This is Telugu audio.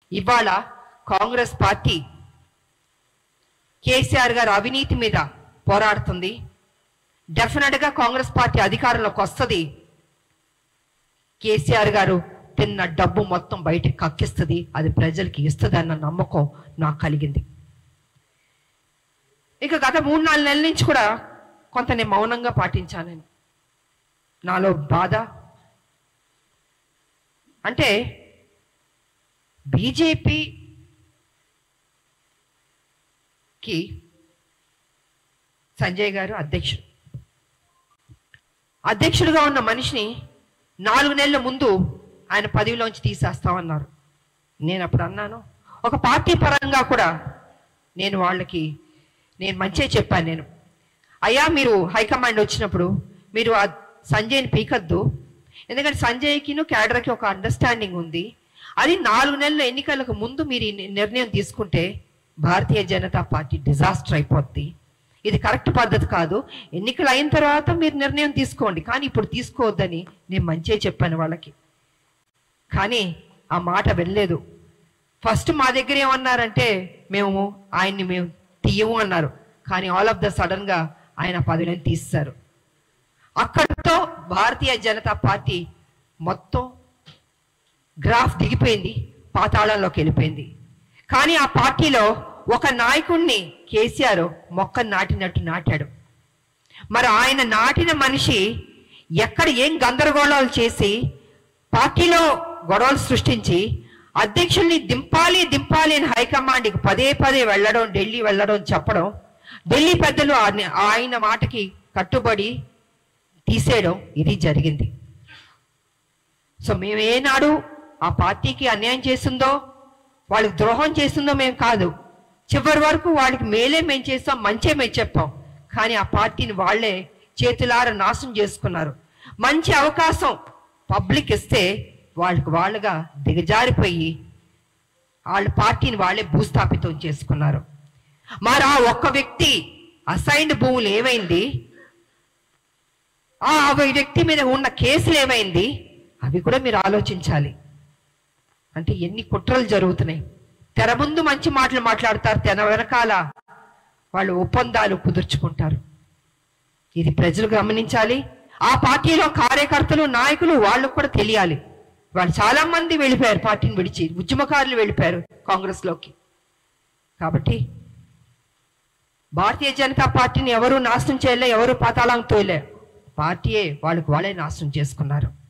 ఇవాళ కాంగ్రెస్ పార్టీ కేసీఆర్ గారు అవినీతి మీద పోరాడుతుంది డెఫినెట్ గా కాంగ్రెస్ పార్టీ అధికారంలోకి వస్తుంది కేసీఆర్ గారు తిన్న డబ్బు మొత్తం బయటకు కక్కిస్తుంది అది ప్రజలకి ఇస్తుంది అన్న నమ్మకం నాకు కలిగింది ఇక గత మూడు నాలుగు నెలల నుంచి కూడా కొంత నేను మౌనంగా పాటించాను నేను నాలో బాధ అంటే బీజేపీకి సంజయ్ గారు అధ్యక్షుడు అధ్యక్షుడిగా ఉన్న మనిషిని నాలుగు నెలల ముందు ఆయన పదవిలోంచి తీసేస్తామన్నారు నేను అప్పుడు అన్నాను ఒక పార్టీ పరంగా కూడా నేను వాళ్ళకి నేను మంచిగా చెప్పాను నేను అయ్యా మీరు హైకమాండ్ వచ్చినప్పుడు మీరు ఆ సంజయ్ని పీకద్దు ఎందుకంటే సంజయ్కిను క్యాడర్కి ఒక అండర్స్టాండింగ్ ఉంది అది నాలుగు నెలల ఎన్నికలకు ముందు మీరు ఈ ని- నిర్ణయం తీసుకుంటే భారతీయ జనతా పార్టీ డిజాస్టర్ అయిపోద్ది ఇది కరెక్ట్ పద్ధతి కాదు ఎన్నికలు అయిన తర్వాత మీరు నిర్ణయం తీసుకోండి కానీ ఇప్పుడు తీసుకోవద్దని నేను మంచిగా చెప్పాను వాళ్ళకి కానీ ఆ మాట వెళ్ళలేదు ఫస్ట్ మా దగ్గర ఏమన్నారంటే మేము ఆయన్ని మేము తీయము అన్నారు కానీ ఆల్ ఆఫ్ ద సడన్ గా ఆయన పదవిని తీస్తారు అక్కడితో భారతీయ జనతా పార్టీ మొత్తం గ్రాఫ్ దిగిపోయింది పాతాళంలోకి వెళ్ళిపోయింది కానీ ఆ పార్టీలో ఒక నాయకుణ్ణి కేసీఆర్ మొక్క నాటినట్టు నాటాడు మరి ఆయన నాటిన మనిషి ఎక్కడ ఏం గందరగోళాలు చేసి పార్టీలో గొడవలు సృష్టించి అధ్యక్షుల్ని దింపాలి దింపాలి అని హైకమాండ్కి పదే పదే వెళ్ళడం ఢిల్లీ వెళ్ళడం చెప్పడం ఢిల్లీ పెద్దలు ఆయన- ఆయన మాటకి కట్టుబడి తీసేయడం ఇది జరిగింది సో మేము ఏనాడు ఆ పార్టీకి అన్యాయం చేస్తుందో వాళ్ళకి ద్రోహం చేస్తుందో మేము కాదు చివరి వరకు వాళ్ళకి మేలే మేము చేస్తాం మంచే మేము చెప్పాం కానీ ఆ పార్టీని వాళ్ళే చేతులార నాశనం చేసుకున్నారు మంచి అవకాశం పబ్లిక్ ఇస్తే వాళ్ళకి వాళ్ళుగా దిగజారిపోయి వాళ్ళ పార్టీని వాళ్ళే భూస్థాపితం చేసుకున్నారు మరి ఆ ఒక్క వ్యక్తి అసైన్డ్ భూములు ఏమైంది ఆ వ్యక్తి మీద ఉన్న కేసులు ఏమైంది అవి కూడా మీరు ఆలోచించాలి అంటే ఎన్ని కుట్రలు జరుగుతున్నాయి తెర ముందు మంచి మాటలు మాట్లాడతారు తెర వెనకాల వాళ్ళు ఒప్పందాలు కుదుర్చుకుంటారు ఇది ప్రజలు గమనించాలి ఆ పార్టీలో కార్యకర్తలు నాయకులు వాళ్ళకు కూడా తెలియాలి వాళ్ళు చాలా మంది వెళ్ళిపోయారు పార్టీని విడిచి ఉద్యమకారులు వెళ్ళిపోయారు కాంగ్రెస్ లోకి కాబట్టి భారతీయ జనతా పార్టీని ఎవరు నాశనం చేయలే ఎవరు పాతాళం తోయలే పార్టీయే వాళ్ళకి వాళ్ళే నాశనం చేసుకున్నారు